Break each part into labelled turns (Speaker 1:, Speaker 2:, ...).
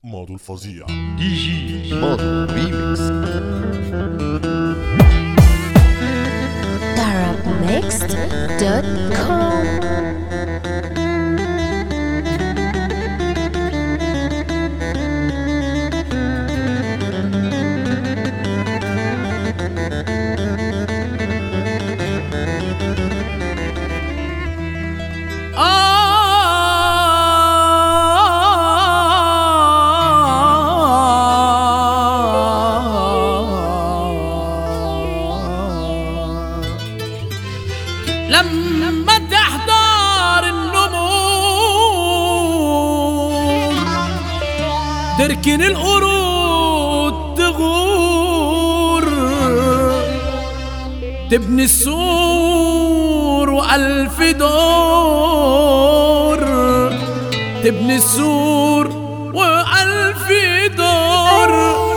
Speaker 1: ماضو الفظيع
Speaker 2: دي جي ماضو ريميكس
Speaker 3: darabmixed.com
Speaker 4: لما تحضر النمور تركن القرود تغور تبني السور وألف دور تبني السور وألف دور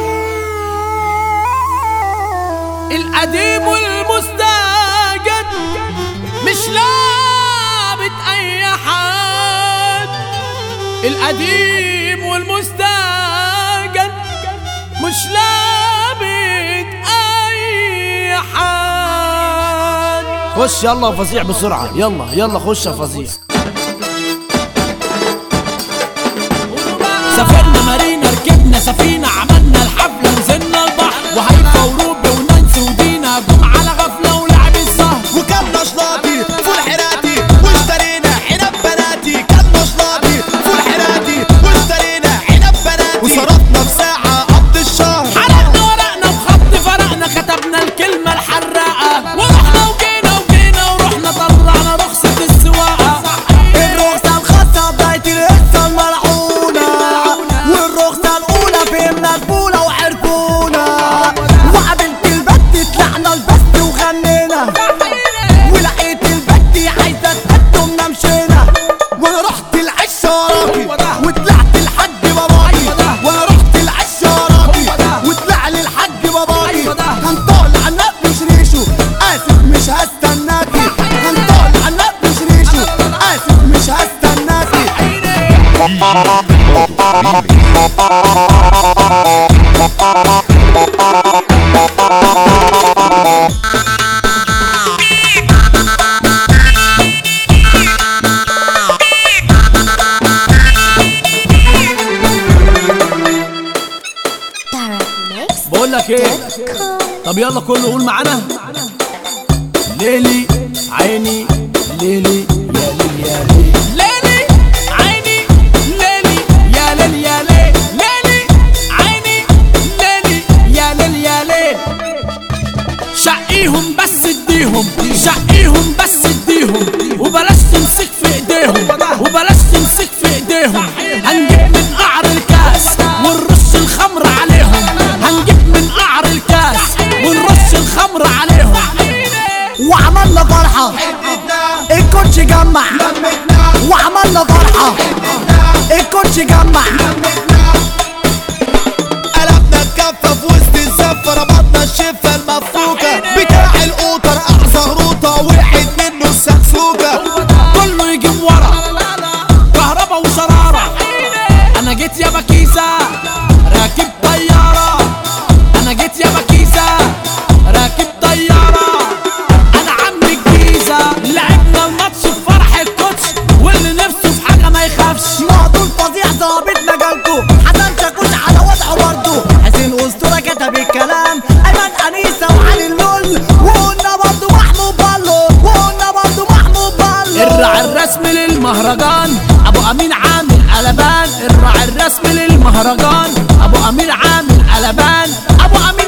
Speaker 4: القديم والمستجد مش لعبة أي حد القديم والمستجد مش لعبة أي حد
Speaker 5: خش يلا يا فظيع بسرعة يلا يلا خش يا فظيع
Speaker 4: سافرنا مارينا ركبنا سفينة عملنا الحفلة نزلنا البحر وهيفا وروبي ونانسي ودينا جم على غفلة ولعب الزهر
Speaker 6: وكلنا شلاطي فول حراتي واشترينا عنب بناتي كلنا شلاطي فول حراتي واشترينا عنب بناتي وصرفنا في ساعة قبض الشهر
Speaker 4: حرقنا ورقنا بخط فرقنا كتبنا الكلمة الحراقة ورحنا وجينا وجينا ورحنا طلعنا رخصة السواقة
Speaker 6: الرخصة الخاصة بداية القصة الملعونة والرخصة الأولى فهمنا الفولة وعرفونا وقابلت البت طلعنا البست وغنينا ولقيت البت عايزة تقدمنا مشينا وانا رحت العشة وراكي وطلعت الحاج باباي وانا رحت العشة وراكي وطلع لي الحاج باباي هنطلع النقل مش ريشه اسف مش هستناكي هنطلع النقل مش ريشه اسف مش هستناكي
Speaker 3: darabmixed.com
Speaker 4: بقول لك ايه طب يلا كله قول معانا ليلي عيني ليلي يا ليل يا ليل ليلي عيني ليلي يا ليل يا ليل ليلي عيني ليلي يا ليل يا ليل شقيهم بس اديهم شقيهم بس اديهم وبلاش تمسك في ايديهم وبلاش تمسك في ايديهم هنجيب من قعر الكاس ونرش الخمر عليهم هنجيب من قعر الكاس ونرش الخمر عليهم
Speaker 6: وعملنا فرحة الكوتش جمع وعملنا فرحة الكوتش جمع قلبنا الكفة في وسط الزفة ربطنا الشفة المفروكة بتاع القوطر أعصى غروطة وقعت منه السكسوكة
Speaker 4: كله يجيب ورا كهربا وشرارة انا جيت يا بكيسة راكب طيارة انا جيت يا بكيسة راكب طيارة انا عم الجيزة لعبنا الماتش في فرح الكوتش واللي نفسه في حاجة ما يخافش
Speaker 6: معدول فظيع ظابط مجالكو حسن شاكوش على وضعه برضه حسين أسطورة كتب الكلام أيمن أنيسة وعلي اللول وقلنا برضه محمود بالو وقلنا برضه محمود بالو
Speaker 4: الراعي الرسمي للمهرجان ابو امين عامل قلبان الراعي الرسمي للمهرجان ابو امين عامل قلبان ابو امين